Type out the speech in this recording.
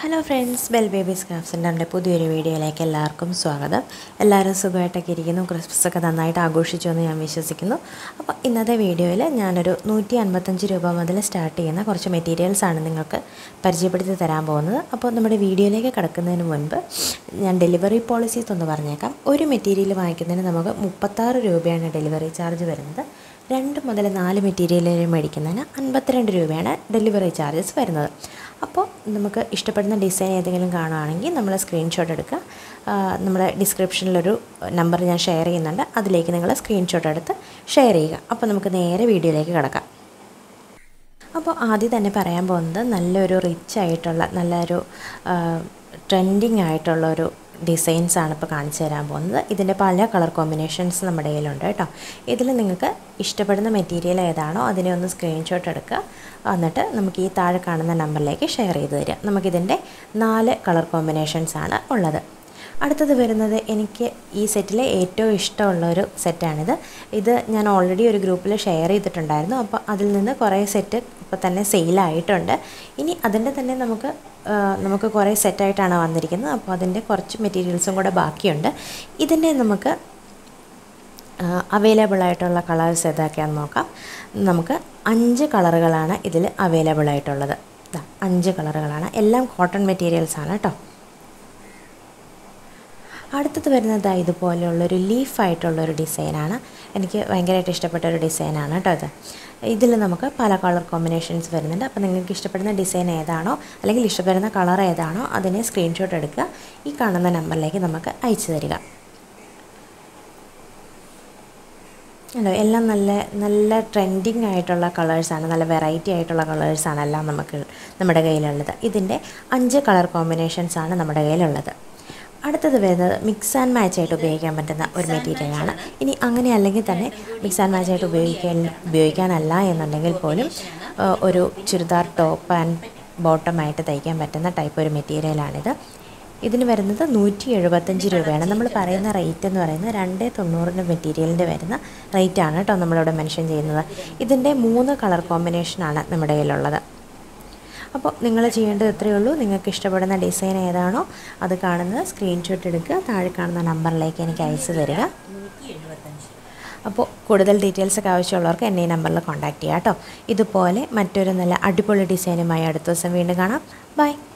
hello friends Bell Babies Craft സെൻ്ററിൻ്റെ പുതിയൊരു വീഡിയോയിലേക്ക് എല്ലാവർക്കും സ്വാഗതം എല്ലാവരും സുഖമായിട്ടൊക്കെ ഇരിക്കുന്നു ക്രിസ്മസ് ഒക്കെ നന്നായിട്ട് ആഘോഷിച്ചു എന്ന് ഞാൻ വിശ്വസിക്കുന്നു അപ്പോൾ ഇന്നത്തെ വീഡിയോയിൽ ഞാനൊരു നൂറ്റി അൻപത്തഞ്ച് രൂപ മുതൽ സ്റ്റാർട്ട് ചെയ്യുന്ന കുറച്ച് മെറ്റീരിയൽസാണ് നിങ്ങൾക്ക് പരിചയപ്പെടുത്തി തരാൻ പോകുന്നത് അപ്പോൾ നമ്മുടെ വീഡിയോയിലേക്ക് കിടക്കുന്നതിന് മുൻപ് ഞാൻ ഡെലിവറി പോളിസീസ് ഒന്ന് പറഞ്ഞേക്കാം ഒരു മെറ്റീരിയൽ വാങ്ങിക്കുന്നതിന് നമുക്ക് മുപ്പത്താറ് രൂപയാണ് ഡെലിവറി ചാർജ് വരുന്നത് രണ്ട് മുതൽ നാല് മെറ്റീരിയൽ മേടിക്കുന്നതിന് അൻപത്തിരണ്ട് രൂപയാണ് ഡെലിവറി ചാർജസ് വരുന്നത് അപ്പോൾ നമുക്ക് ഇഷ്ടപ്പെടുന്ന ഡിസൈൻ ഏതെങ്കിലും കാണുകയാണെങ്കിൽ നമ്മൾ സ്ക്രീൻഷോട്ട് എടുക്കുക ആ, നമ്മുടെ ഡിസ്ക്രിപ്ഷനിലൊരു നമ്പർ ഞാൻ ഷെയർ ചെയ്യുന്നുണ്ട് അതിലേക്ക് നിങ്ങൾ സ്ക്രീൻഷോട്ട് എടുത്ത് ഷെയർ ചെയ്യുക അപ്പോൾ നമുക്ക് നേരെ വീഡിയോയിലേക്ക് കിടക്കാം അപ്പോൾ ആദ്യം തന്നെ പറയാൻ പോകുന്നത് നല്ലൊരു റിച്ച് ആയിട്ടുള്ള നല്ലൊരു ട്രെൻഡിങ് ആയിട്ടുള്ള ഒരു ഡിസൈൻസ് ആണ് ഇപ്പോൾ കാണിച്ചു തരാൻ പോകുന്നത് ഇതിൻ്റെ പല കളർ കോമ്പിനേഷൻസ് നമ്മുടെ കയ്യിലുണ്ട് കേട്ടോ ഇതിൽ നിങ്ങൾക്ക് ഇഷ്ടപ്പെടുന്ന മെറ്റീരിയൽ ഏതാണോ അതിനെ ഒന്ന് സ്ക്രീൻഷോട്ട് എടുക്കുക എന്നിട്ട് നമുക്ക് ഈ താഴെ കാണുന്ന നമ്പറിലേക്ക് ഷെയർ ചെയ്ത് തരിക നമുക്കിതിൻ്റെ നാല് കളർ കോമ്പിനേഷൻസ് ആണ് ഉള്ളത് അടുത്തത് വരുന്നത് എനിക്ക് ഈ സെറ്റിലെ ഏറ്റവും ഇഷ്ടമുള്ള ഒരു സെറ്റാണിത് ഇത് ഞാൻ ഓൾറെഡി ഒരു ഗ്രൂപ്പിൽ ഷെയർ ചെയ്തിട്ടുണ്ടായിരുന്നു അപ്പോൾ അതിൽ നിന്ന് കുറേ സെറ്റ് ഇപ്പോൾ തന്നെ സെയിലായിട്ടുണ്ട് ഇനി അതിൻ്റെ തന്നെ നമുക്ക് ആ, നമുക്ക് കുറേ സെറ്റായിട്ടാണ് വന്നിരിക്കുന്നത് അപ്പോൾ അതിൻ്റെ കുറച്ച് മെറ്റീരിയൽസും കൂടെ ബാക്കിയുണ്ട് ഇതിൻ്റെ നമുക്ക് അവൈലബിൾ ആയിട്ടുള്ള കളേഴ്സ് ഏതൊക്കെയാണെന്ന് നോക്കാം നമുക്ക് അഞ്ച് കളറുകളാണ് ഇതിൽ അവൈലബിൾ ആയിട്ടുള്ളത് ദാ, അഞ്ച് കളറുകളാണ് എല്ലാം കോട്ടൺ മെറ്റീരിയൽസ് ആണ് കേട്ടോ അടുത്തത് വരുന്നത് ഇതുപോലെയുള്ളൊരു ലീഫായിട്ടുള്ളൊരു ഡിസൈനാണ് എനിക്ക് ഭയങ്കരമായിട്ട് ഇഷ്ടപ്പെട്ട ഒരു ഡിസൈനാണ് കേട്ടോ ഇത് ഇതിൽ നമുക്ക് പല കളർ കോമ്പിനേഷൻസ് വരുന്നുണ്ട് അപ്പോൾ നിങ്ങൾക്ക് ഇഷ്ടപ്പെടുന്ന ഡിസൈൻ ഏതാണോ അല്ലെങ്കിൽ ഇഷ്ടപ്പെടുന്ന കളർ ഏതാണോ അതിനെ സ്ക്രീൻഷോട്ട് എടുക്കുക ഈ കാണുന്ന നമ്പറിലേക്ക് നമുക്ക് അയച്ചു തരിക അല്ലോ എല്ലാം നല്ല നല്ല ട്രെൻഡിങ് ആയിട്ടുള്ള കളേഴ്സാണ് നല്ല വെറൈറ്റി ആയിട്ടുള്ള കളേഴ്സാണ് എല്ലാം നമുക്ക് നമ്മുടെ കയ്യിലുള്ളത് ഇതിൻ്റെ അഞ്ച് കളർ കോമ്പിനേഷൻസ് ആണ് നമ്മുടെ കയ്യിലുള്ളത് അടുത്തത് വരുന്നത് മിക്സ് ആൻഡ് മാച്ച് ആയിട്ട് ഉപയോഗിക്കാൻ പറ്റുന്ന ഒരു മെറ്റീരിയലാണ് ഇനി അങ്ങനെ അല്ലെങ്കിൽ തന്നെ മിക്സ് ആൻഡ് മാച്ച് ആയിട്ട് ഉപയോഗിക്കാൻ ഉപയോഗിക്കാനല്ല എന്നുണ്ടെങ്കിൽ പോലും ആ, ഒരു ചുരിദാർ ടോപ്പ് ആൻഡ് ബോട്ടമായിട്ട് തയ്ക്കാൻ പറ്റുന്ന ടൈപ്പ് ഒരു മെറ്റീരിയലാണിത് ഇതിന് വരുന്നത് നൂറ്റി എഴുപത്തഞ്ച് രൂപയാണ് നമ്മൾ പറയുന്ന റേറ്റ് എന്ന് പറയുന്നത് രണ്ട് തൊണ്ണൂറിന് മെറ്റീരിയലിൻ്റെ വരുന്ന റേറ്റാണ് കേട്ടോ നമ്മളിവിടെ മെൻഷൻ ചെയ്യുന്നത് ഇതിൻ്റെ മൂന്ന് കളർ കോമ്പിനേഷനാണ് നമ്മുടെ കയ്യിലുള്ളത് അപ്പോൾ നിങ്ങൾ ചെയ്യേണ്ടത് ഇത്രയേ ഉള്ളൂ നിങ്ങൾക്ക് ഇഷ്ടപ്പെടുന്ന ഡിസൈൻ ഏതാണോ അത് കാണുന്നത് സ്ക്രീൻഷോട്ട് എടുക്കുക താഴെ കാണുന്ന നമ്പറിലേക്ക് എനിക്ക് അയച്ചു തരിക അപ്പോൾ കൂടുതൽ ഡീറ്റെയിൽസ് ഒക്കെ ആവശ്യമുള്ളവർക്ക് എന്നെ ഈ നമ്പറിൽ കോൺടാക്ട് ചെയ്യാം കേട്ടോ ഇതുപോലെ മറ്റൊരു നല്ല അടിപൊളി ഡിസൈനുമായി അടുത്ത ദിവസം വീണ്ടും കാണാം ബൈ